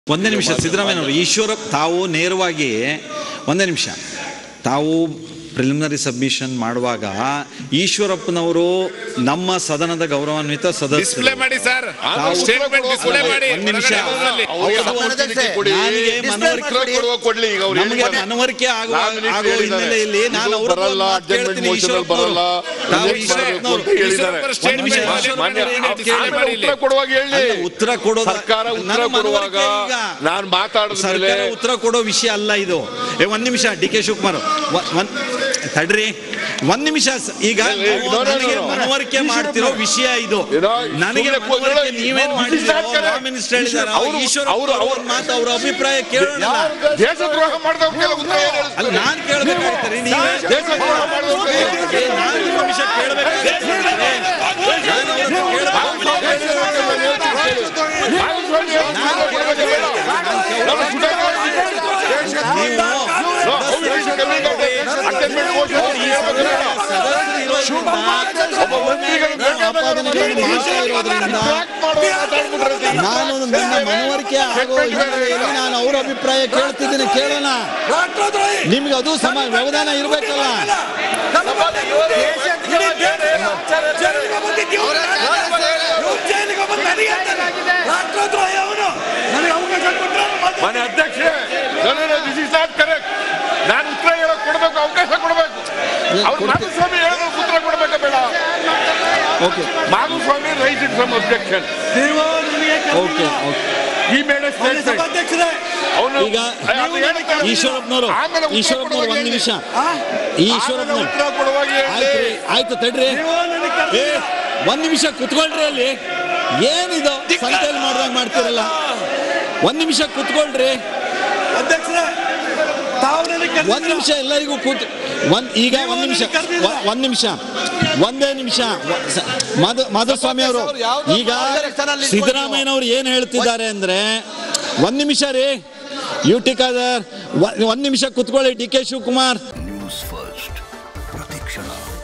ಒಂದೇ ನಿಮಿಷ ಸಿದ್ದರಾಮಯ್ಯನವರು ಈಶ್ವರ ತಾವು ನೇರವಾಗಿ ಒಂದೇ ನಿಮಿಷ ತಾವು ಪ್ರಿಲಿಮಿನರಿ ಸಬ್ಮಿಷನ್ ಮಾಡುವಾಗ ಈಶ್ವರಪ್ಪನವರು ನಮ್ಮ ಸದನದ ಗೌರವಾನ್ವಿತ ಡಿಸ್ಪ್ಲೇ ಸದಸ್ಯರು ಮಾಡಿ ಸರ್ ತಾವು ಸ್ಟೇಟ್ಮೆಂಟ್ ಡಿಸ್ಪ್ಲೇ ಮಾಡಿ ಒಂದ್ ನಿಮಿಷ. ಹೊರಗಡೆ ಹೋಗೋದ್ರಲ್ಲಿ. ಕೊಡಿ. ನನಗೆ Display ಮನವರಿಕೆ ಮಾಡಿ. ಕೊಡುವ ಕೊಡ್ಲಿ ಈಗ ಅವ್ರು ನಮಗೆ ಹೇಳಿದ್ದಾರೆ. ಮನವರಿಕೆ ಆಗೋ ನಾನು ನಿಮ್ಗೆ ಆಗೋ ಹೇಳಿದ್ದಾರೆ. ಹಿನ್ನೆಲೆಯಲ್ಲಿ ನಾನು ಇದು ಅವ್ರ ಬರಲ್ಲ, ಮಾತು adjournment ಕೇಳ್ತೀನಿ motion ಅಲ್ಲಿ ಈಶ್ವರಪ್ಪನವರು. ಬರಲ್ಲ. ತಾವು reject ಈಶ್ವರಪ್ಪನವರು. ಮಾಡ್ಬೇಕು ಅಂತ ಹೇಳಿದ್ದಾರೆ. ಈಶ್ವರಪ್ಪನ ಒಂದ್ statement ನಿಮಿಷ. ಮಾನ್ಯ- ಮಾನ್ಯ ಏನ್ ಡಿಸ್ಪ್ಲೇ ಆಮೇಲೆ ಮಾಡಿ ಇಲ್ಲಿ. ಉತ್ತರ ಕೊಡುವಾಗ ಹೇಳಿ ಅಲ್ಲ, ಉತ್ತರ ಕೊಡೋದು ಸರ್ಕಾರ ನನ್ನ ಉತ್ತರ ಕೊಡುವಾಗ ಮನವರಿಕೆ ಈಗ ನಾನು ಮಾತಾಡಿದ ಮೇಲೆ ಸರ್ಕಾರ ಉತ್ತರ ಕೊಡೋ ವಿಷಯ ಅಲ್ಲ ಇದು ಏ ಒಂದ್ ನಿಮಿಷ ಡಿ ಕೆ ಶಿವಕುಮಾರ್ ಒ- ಒಂದ್ ತಡ್ರಿ ಒಂದ್ ನಿಮಿಷ ಸ- ಈಗ ಏ, ಏ, ನಾವು no, no, no, ನನಗೆ no. ಮನವರಿಕೆ ಮಾಡ್ತಿರೋ ವಿಷಯ ಇದು ಏನೋ, ನನಗೆ ಸುಮ್ನೆ ಕೂತ್ಕೊಳ್ಳಿ. ಮನವರಿಕೆ ನೀವೇನ್ ಇದು ಮಾಡಿದ್ದೀರೋ ಸಾಕಲ್ಲ. ಲಾ ಮಿನಿಸ್ಟರ್ ಹೇಳಿದಾರೆ ಅವ್ರು- ಈಶ್ವರ ಅವ್ರು- ಅವ್ರ ಮಾತು ಅವ್ರ ಅಭಿಪ್ರಾಯ ಕೇಳೋಣ ದೇಶದ್ರೋಹ ಮಾಡಿದವ್ರಿಗೆಲ್ಲ ಉತ್ತರ ಏನು ಅಲ್ಲ ಹೇಳಿಸ್ತಾರೆ? ನಾನ್ ಕೇಳ್ಬೇಕಾಗ್ತಾರೆ ನೀವೇ ದೇಶದ್ರೋಹ ಮಾಡಿದವ್ರಿಗೆ ಏ, ನಾನು ನಿಮ್ಮ ವಿಷಯ ಕೇಳ್ಬೇಕಾಗ್ತದೆ ನಾನು ಅವ್ರ ಹತ್ರ ಕೇಳ್ಬೇಕು. ಮಾಧುಸ್ವಾಮಿ ಅವರು ಉತ್ತರ ಕೊಡ್ಬೇಕು ಬೇಡ. ನಮ್ಮ ಸುಧಾಕರ್ ನೀವು No, how it is coming out. Attendment motion ಅಂತ ಹೇಳ್ಬೇಕು ಬೇಡ. ಸದಸ್ಯರು ಇರೋದ್ರಿಂದ ಒಬ್ಬ ಮಂತ್ರಿಗಳು ಆಪಾದನೆಗಳನ್ನು ಮಾಡ್ತಾ ಇರೋದ್ರಿಂದ Track ಮಾಡುವಾಗ ಮಾತಾಡ್ಬಿಟ್ರೆ ನಾನು ನನ್ನ ಮನವರಿಕೆ ಆಗೋ ಹಿನ್ನೆಲೆಯಲ್ಲಿ ನಾನು ಅವ್ರ ಅಭಿಪ್ರಾಯ ಕೇಳ್ತಿದ್ದೀನಿ ಕೇಳೋಣ ನಿಮ್ಗೆ ಅದು ಸಮ ವ್ಯವಧಾನ ಇರ್ಬೇಕಲ್ಲ ಮನೆ ಅಧ್ಯಕ್ಷರೇ ದಿಸ್ ಇಸ್ ನಾಟ್ ಕರೆಕ್ಟ್ ನಾನು ಉತ್ತರ ಹೇಳಕ್ ಕೊಡ್ಬೇಕು ಅವಕಾಶ ಕೊಡ್ಬೇಕು ಅವ್ರು ಮಾಧುಸ್ವಾಮಿ ಹೇಳಿದ್ರು ಉತ್ತರ ಕೊಡ್ಬೇಕಾ ಬೇಡ okay Madhuswamy right it from objection okay okay ಈ ಮೇಡ ಸ್ಟೇಟ್ಮೆಂಟ್ ಅವನು ಈಗ ಅದು ಹೇಳ್ತಾರೆ. ಈಶ್ವರಪ್ಪನವರು ಆಮೇಲೆ ಉತ್ತರ ಈಶ್ವರಪ್ಪನವರು ಕೊಡುವಾಗ ಒಂದ್ ನಿಮಿಷ ಆಮೇಲೆ ಈಶ್ವರಪ್ಪನವರು ಉತ್ತರ ಕೊಡುವಾಗ ಆಯ್ತು ಹೇಳಿ ರೀ, ಆಯ್ತು ತಡ್ರಿ ಏ ಒಂದ್ ನಿಮಿಷ ಕುತ್ಕೊಳ್ರಿ ಅಲ್ಲಿ ಏನಿದು ಸಂತೆಯಲ್ಲಿ ಮಾಡ್ದಂಗ್ ಮಾಡ್ತಿರಲ್ಲ ಒಂದ್ ನಿಮಿಷ ಕುತ್ಕೊಳ್ರಿ ಒಂದ್ ನಿಮಿಷ ಎಲ್ಲರಿಗೂ ಕೂತ್ ಒಂದ್ ಈಗ ಒಂದ್ ನಿಮಿಷ ಒ- ಒಂದ್ ನಿಮಿಷ ಒಂದೇ ನಿಮಿಷ ಒ- ಸ- ಮಾಧು ಮಾಧುಸ್ವಾಮಿ ಅವರು ಈಗ ಸಿದ್ದರಾಮಯ್ಯನವರು ಏನ್ ಹೇಳ್ತಿದ್ದಾರೆ ಅಂದ್ರೆ ಒಂದ್ ನಿಮಿಷ ರೀ ಯು ಟಿಕಾದರ್ ಒಂದ್ ನಿಮಿಷ ಕುತ್ಕೊಳ್ಳಿ D K Shivakumar news first ಪ್ರತಿಕ್ಷಣ